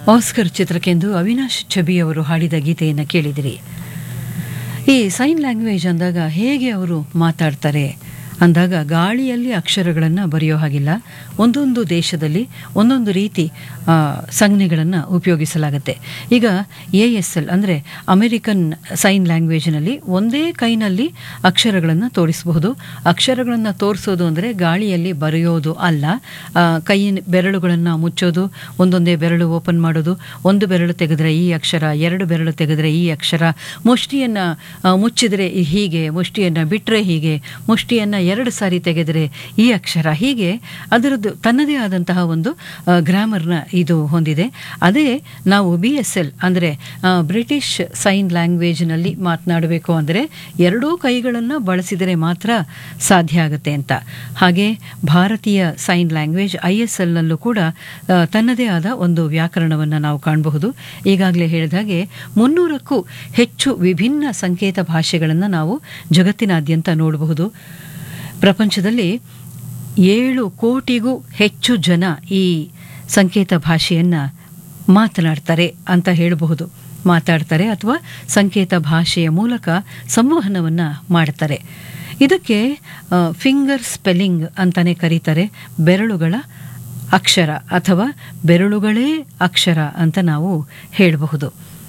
Oscar ಚಿತ್ರಕ್ಕೆಂದು Avinash ಛಬಿ ಅವರು ಹಾಡಿದ ಗೀತೆಯನ್ನು ಕೇಳಿದಿರಿ ಈ ಸೈನ್ ಲ್ಯಾಂಗ್ವೇಜ್ ಅಂದಾಗ ಹೇಗೆ ಅವರು ಮಾತಾಡ್ತಾರೆ ಅಂದಾಗ ಗಾಳಿಯಲ್ಲಿ ಅಕ್ಷರಗಳನ್ನು ಬರೆಯೋ ಹಾಗಿಲ್ಲ ಒಂದೊಂದು ದೇಶದಲ್ಲಿ ಒಂದೊಂದು ರೀತಿ ಆ, ಸಂಜ್ಞೆಗಳನ್ನು ಉಪಯೋಗಿಸಲಾಗುತ್ತೆ ಈಗ ಎ ಎಸ್ ಎಲ್ ಅಂದರೆ ಅಮೆರಿಕನ್ ಸೈನ್ ಲ್ಯಾಂಗ್ವೇಜ್ನಲ್ಲಿ ಒಂದೇ ಕೈನಲ್ಲಿ ಅಕ್ಷರಗಳನ್ನು ತೋರಿಸಬಹುದು ಅಕ್ಷರಗಳನ್ನು ತೋರಿಸೋದು ಅಂದರೆ ಗಾಳಿಯಲ್ಲಿ ಬರೆಯೋದು ಅಲ್ಲ ಆ, ಕೈ ಬೆರಳುಗಳನ್ನು ಮುಚ್ಚೋದು ಒಂದೊಂದೇ ಬೆರಳು ಓಪನ್ ಮಾಡೋದು ಒಂದು ಬೆರಳು ತೆಗೆದ್ರೆ ಈ ಅಕ್ಷರ ಎರಡು ಬೆರಳು ತೆಗೆದ್ರೆ ಈ ಅಕ್ಷರ ಮುಷ್ಟಿಯನ್ನು ಮುಚ್ಚಿದರೆ ಹೀಗೆ ಮುಷ್ಟಿಯನ್ನು ಬಿಟ್ಟರೆ ಹೀಗೆ ಮುಷ್ಟಿಯನ್ನು ಎರಡು ಸಾರಿ ತೆಗೆದರೆ ಈ ಅಕ್ಷರ ಹೀಗೆ ಅದರದ್ದು ತನ್ನದೇ ಆದಂತಹ ಒಂದು ಗ್ರಾಮರ್ನ ಇದು ಹೊಂದಿದೆ ಅದೇ ನಾವು ಬಿ ಎಸ್ ಎಲ್ ಅಂದರೆ ಬ್ರಿಟಿಷ್ ಸೈನ್ ಲ್ಯಾಂಗ್ವೇಜ್ನಲ್ಲಿ ಮಾತನಾಡಬೇಕು ಅಂದರೆ ಎರಡೂ ಕೈಗಳನ್ನು ಬಳಸಿದರೆ ಮಾತ್ರ ಸಾಧ್ಯ ಆಗುತ್ತೆ ಅಂತ ಹಾಗೆ ಭಾರತೀಯ ಸೈನ್ ಲ್ಯಾಂಗ್ವೇಜ್ ಐ ಎಸ್ ಎಲ್ನಲ್ಲೂ ಕೂಡ ಆ, ತನ್ನದೇ ಆದ ಒಂದು ವ್ಯಾಕರಣವನ್ನು ನಾವು ಕಾಣಬಹುದು ಈಗಾಗಲೇ ಹೇಳಿದ ಹಾಗೆ ಮುನ್ನೂರಕ್ಕೂ ಹೆಚ್ಚು ವಿಭಿನ್ನ ಸಂಕೇತ ಭಾಷೆಗಳನ್ನು ನಾವು ಜಗತ್ತಿನಾದ್ಯಂತ ನೋಡಬಹುದು ಪ್ರಪಂಚದಲ್ಲಿ ಏಳು ಕೋಟಿಗೂ ಹೆಚ್ಚು ಜನ ಈ ಸಂಕೇತ ಭಾಷೆಯನ್ನು ಮಾತನಾಡ್ತಾರೆ ಅಂತ ಹೇಳಬಹುದು ಮಾತಾಡ್ತಾರೆ ಅಥವಾ ಸಂಕೇತ ಭಾಷೆಯ ಮೂಲಕ ಸಂವಹನವನ್ನು ಮಾಡ್ತಾರೆ ಇದಕ್ಕೆ ಫಿಂಗರ್ ಸ್ಪೆಲ್ಲಿಂಗ್ ಅಂತಾನೆ ಕರೀತಾರೆ ಬೆರಳುಗಳ ಅಕ್ಷರ ಅಥವಾ ಬೆರಳುಗಳೇ ಅಕ್ಷರ ಅಂತ ನಾವು ಹೇಳಬಹುದು